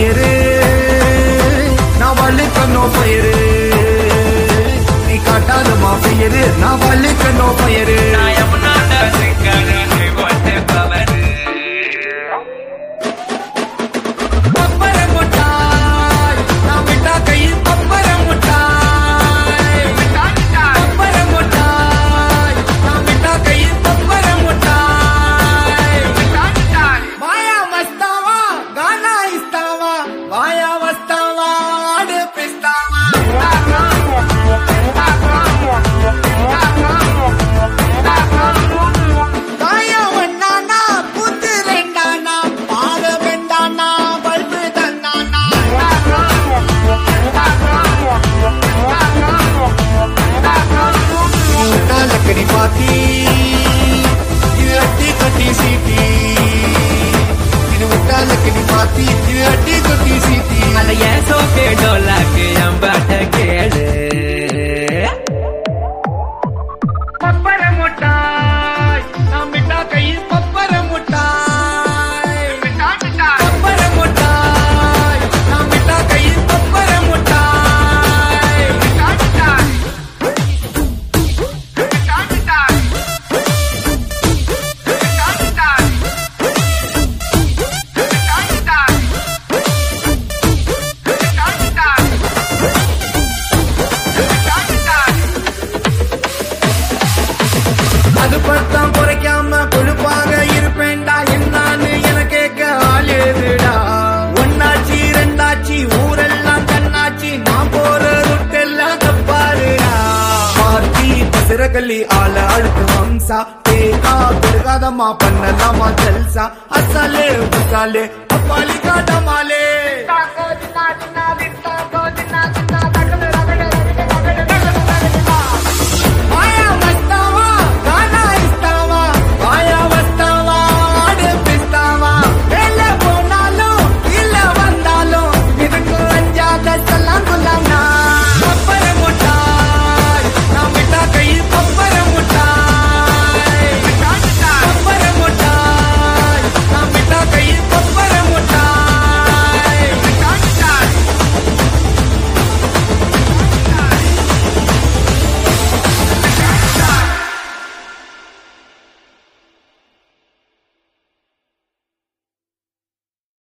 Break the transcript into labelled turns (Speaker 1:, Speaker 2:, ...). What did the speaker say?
Speaker 1: fear நான் வலுக்கணும் fire நீ காட்டாதமா fear நான் வலுக்கணும் ஃபயரு பப்பர முட்டாய் நான் விட்டா கையில் பப்பர முட்டாய் பப்பர முட்டாய் நான் விட்டா கையில் பப்பர முட்டாய் மாயா மஸ்தாவா கானா இஸ்தாவா மாயா மஸ்தாவா ஆடு பிஸ்தாவா மாயா வண்ணானா புத்து ரெண்டானா பாத வெண்டானா பல்பு தந்தானா விட்டா லக்கடி பாத்தி இது அட்டி கட்டி சீட்டி இது விட்டா லக்கடி பாத்தி இது அட்டி கட்டி சீட்டி
Speaker 2: அட ஏன் சோக்கே டோலாக்கு என் பாட்ட கேளு
Speaker 1: பப்பர முட்டாய் நாம் விட்டா கையில் பப்பர முட்டாய் பப்பர முட்டாய் நாம் விட்டா கையில் பப்பர முட்டாய் அது பத்தாம் குறைக்காம கொழுப்பாக இருப்பேன்டா என்னான்னு என கேட்க ஆள் ஏதுடா ஒன்னாச்சி ரெண்டாச்சி ஊரெல்லாம் கண்ணாச்சி நான் போற ருட்டெல்லாம் தப்பாருடா பார்த்தி பசிரகல்லி ஆள அழுத்து வம்சா தேகா பெருகாதம்மா பண்ணலாமா ஜல்சா அசாலே உசாலே அப்பாலி காட்டமாலே